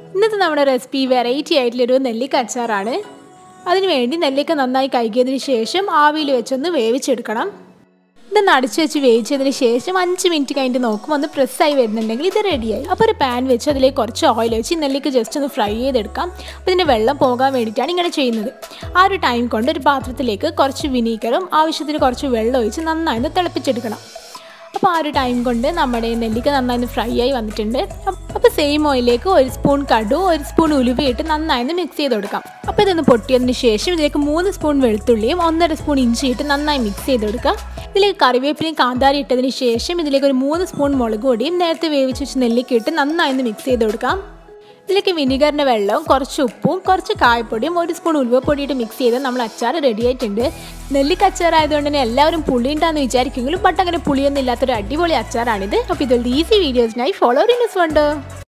ഇന്നത്തെ നമ്മുടെ recipe variety ആയിട്ടുള്ളൊരു നെല്ലിക്ക അച്ചാറാണ് അതിനുവേണ്ടി നെല്ലിക്ക നന്നായി കഴുകിയതിന് ശേഷം ആവിയിൽ വെച്ചൊന്ന് വേവിച്ചെടുക്കണം ഇതൊന്ന് അടിച്ചു വെച്ച് വേവിച്ചതിന് ശേഷം അഞ്ച് മിനിറ്റ് കഴിഞ്ഞിട്ട് നോക്കുമ്പോൾ ഒന്ന് പ്രസ്സായി വരുന്നുണ്ടെങ്കിൽ ഇത് റെഡിയായി അപ്പോൾ ഒരു പാൻ വെച്ച് അതിലേക്ക് കുറച്ച് ഓയിൽ വെച്ച് നെല്ലിക്ക ജസ്റ്റ് ഒന്ന് ഫ്രൈ ചെയ്തെടുക്കാം അപ്പോൾ ഇതിൻ്റെ വെള്ളം പോകാൻ വേണ്ടിയിട്ടാണ് ഇങ്ങനെ ചെയ്യുന്നത് ആ ഒരു ടൈം കൊണ്ട് ഒരു പാത്രത്തിലേക്ക് കുറച്ച് വിനീഗറും ആവശ്യത്തിന് കുറച്ച് വെള്ളം ഒഴിച്ച് നന്നായി ഒന്ന് തിളപ്പിച്ചെടുക്കണം അപ്പോൾ ആ ഒരു ടൈം കൊണ്ട് നമ്മുടെ നെല്ലിക്ക നന്നായി ഫ്രൈ ആയി വന്നിട്ടുണ്ട് അപ്പോൾ സെയിം ഓയിലേക്ക് ഒരു സ്പൂൺ കടു ഒരു സ്പൂൺ ഉലുവയിട്ട് നന്നായി മിക്സ് ചെയ്ത് കൊടുക്കാം അപ്പോൾ ഇതൊന്ന് പൊട്ടിയതിന് ശേഷം ഇതിലേക്ക് മൂന്ന് സ്പൂൺ വെളുത്തുള്ളിയും ഒന്നര സ്പൂൺ ഇഞ്ചിയിട്ട് നന്നായി മിക്സ് ചെയ്ത് കൊടുക്കാം ഇതിലേക്ക് കറിവേപ്പിലയും കാന്താരി ഇട്ടതിന് ശേഷം ഇതിലേക്ക് ഒരു മൂന്ന് സ്പൂൺ മുളക് പൊടിയും നേരത്തെ വേവിച്ച് വെച്ച് നെല്ലിക്ക ഇട്ട് നന്നായി ഒന്ന് മിക്സ് ചെയ്ത് കൊടുക്കാം ഇതിലേക്ക് വിനിഗറിൻ്റെ വെള്ളവും കുറച്ച് ഉപ്പും കുറച്ച് കായപ്പൊടിയും ഒരു സ്പൂൺ ഉലുവപ്പൊടിയിട്ട് മിക്സ് ചെയ്ത് നമ്മൾ അച്ചാർ റെഡി ആയിട്ടുണ്ട് നെല്ലിക്ക അച്ചാർ ആയതുകൊണ്ട് തന്നെ എല്ലാവരും പുളി ഉണ്ടാന്ന് വിചാരിക്കുമെങ്കിലും ബട്ട് അങ്ങനെ പുളിയൊന്നും ഇല്ലാത്തൊരു അടിപൊളി അച്ചാറാണിത് അപ്പോൾ ഇതുപോലത്തെ ഈസി വീഡിയോസിനായി ഫോളോ റിന്യൂസ് ഉണ്ട്